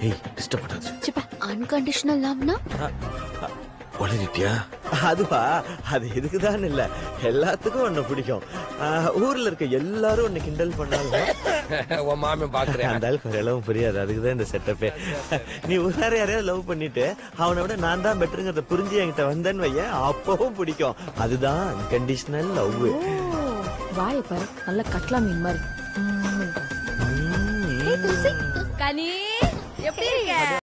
ஏய் டிஸ்டர்ப் பண்ணாது சிப்ப அன்கண்டிஷனல் லவ்னா உளறிட்டியா அதுவா அது இதுக்குதான் இல்ல எல்லாத்துக்கும் உன்னை பிடிக்கும் ஆ, ஊர்ல இருக்க எல்லாரும் உன்னை கிண்டல் பண்ணாலும் உன் மாமன் பாக்குறேன் அந்த ஆளுக்கு ஒரு அளவும் புரியாது அதுக்குதான் இந்த செட்டப்பே நீ வேற யாரையாவது லவ் பண்ணிட்டு அவனை விட நான் தான் பெட்டருங்கிறத புரிஞ்சு என்கிட்ட வந்தேன்னு வையன் அப்பவும் பிடிக்கும் அதுதான் அன்கண்டிஷனல் லவ் வாய பாரு நல்ல கட்லா மீன் மாதிரி உம். கனி எப்படி இருக்க